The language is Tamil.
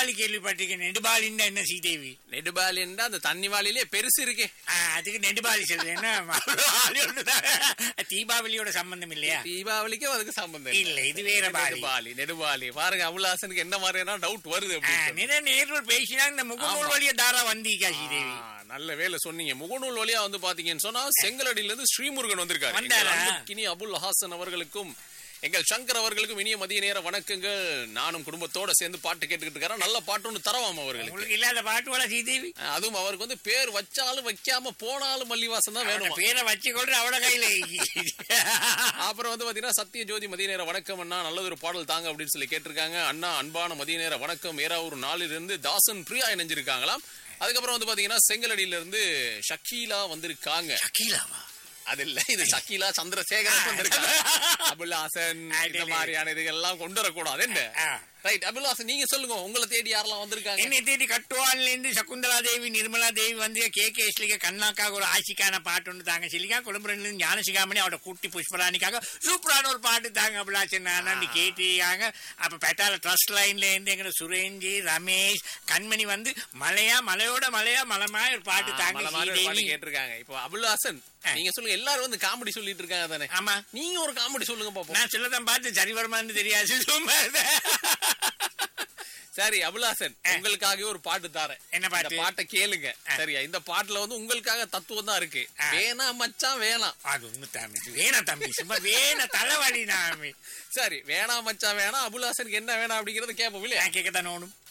நெடுபாலி கேள்விப்பட்டிருக்கேன் நெடுபாலின்னா என்ன சீதேவி நெடுபாலின்னா அந்த தண்ணி வாளிலே பெருசு இருக்கே ஆ, அதுக்கு நெடுபாலி சொல்றேன் என்ன பாலி ஒண்ணுதான். தீபாவளியோட சம்பந்தம் இல்லையா தீபாவளிக்கும் அதுக்கு சம்பந்தம் இல்ல இது வேற பாலி நெடுபாலி நெடுபாலி பாருங்க அபுல்லாசனுக்கு என்ன மாதிரியான டவுட் வருது ஆ, அப்படின்னு சொல்லி. நிறைய நேர்கள் பேசினா இந்த முகநூல் ஆமா. வழியா தாரா வந்தீக்கா சீதேவி ஆ, நல்ல வேலை சொன்னீங்க முகநூல் வழியா வந்து பாத்தீங்கன்னு சொன்னா செங்கலடியில இருந்து ஸ்ரீமுருகன் வந்திருக்காரு வந்தாரா? எங்கள் அன்புக்கினி அபுல் ஹாசன் அவர்களுக்கும் எங்கள் சங்கர் அவர்களுக்கும் இனிய மதிய நேர வணக்கங்கள் நானும் குடும்பத்தோட சேர்ந்து பாட்டு கேட்டுக்கிட்டு இருக்கிறேன் நல்ல பாட்டு ஒன்று தரவாம் அவர்களுக்கு உங்களுக்கு இல்லாத பாட்டுவா சீதேவி ஆ, அதுவும் அவருக்கு வந்து பேர் வச்சாலும் வைக்காம போனாலும் மல்லிவாசம் தான் அவன வேணும் பேரை வச்சு கொள்ற அவட கையில அப்புறம் வந்து பாத்தீங்கன்னா சத்திய ஜோதி மதிய நேர வணக்கம் அண்ணா நல்ல ஒரு பாடல் தாங்க அப்படின்னு சொல்லி கேட்டிருக்காங்க அண்ணா அன்பான மதிய நேர வணக்கம் ஏறாவூர் நாளிலிருந்து இருந்து தாசன் பிரியா இணைஞ்சிருக்காங்களாம் அதுக்கப்புறம் வந்து பாத்தீங்கன்னா செங்கலடியில இருந்து ஷக்கீலா வந்திருக்காங்க அகிலாவா அது இல்ல இது ஷக்கீலா சந்திரசேகரன் வந்திருக்காங்க அபுல்லாசன் இந்த மாதிரியான இதுகள்லாம் கொண்டு வரக்கூடாது என்ன ஆ. ரைட் அபுல்லாசன் நீங்க சொல்லுங்க உங்களை தேடி யாரெல்லாம் வந்திருக்காங்க என்னை தேடி கட்டுவான்ல இருந்து சகுந்தலா தேவி நிர்மலா தேவி வந்து கே கே ஸ்லிக கண்ணாக்காக ஒரு ஆசிக்கான பாட்டு ஒன்று தாங்க சொல்லிக்கா குடும்பம் ஞானசிகாமணி அவட கூட்டி புஷ்பராணிக்காக சூப்பரான ஒரு பாட்டு தாங்க அப்படிலாச்சு நான் கேட்டிருக்காங்க அப்ப பெட்டால ட்ரஸ்ட் லைன்ல இருந்து எங்க சுரேஞ்சி ரமேஷ் கண்மணி வந்து மலையா மலையோட மலையா மலமா ஒரு பாட்டு ஆ, தாங்க மலை மாதிரி ஒரு பாட்டு ஸ்ரீதேவி கேட்டிருக்காங்க இப்போ அபுல்லாசன் நீங்க சொல்லுங்க எல்லாரும் வந்து காமெடி சொல்லிட்டு இருக்காங்க தானே ஆமா நீங்க ஒரு காமெடி சொல்லுங்க பாப்போம் நான் சொல்லதான் பார்த்து சரி வருமான்னு தெரியாது சும்மா இருந்தேன். சரி அபுல்லாசன் உங்களுக்காக ஒரு பாட்டு தாரேன் என்ன பாட்டு? இந்த பாட்டை கேளுங்க சரியா இந்த பாட்டுல வந்து உங்களுக்காக தத்துவம் தான் இருக்கு ஆ. வேணாம் மச்சான் வேணாம் அது ஒண்ணு தம்பி வேணாம் தம்பி சும்மா வேணாம் தலைவலி நாமி சரி வேணாம் மச்சான் வேணாம் அபுல்லாசனுக்கு என்ன வேணாம் அப்படிங்கறத கேட்போம் இல்லையா நான் கேட்கத்தான் ஓணும்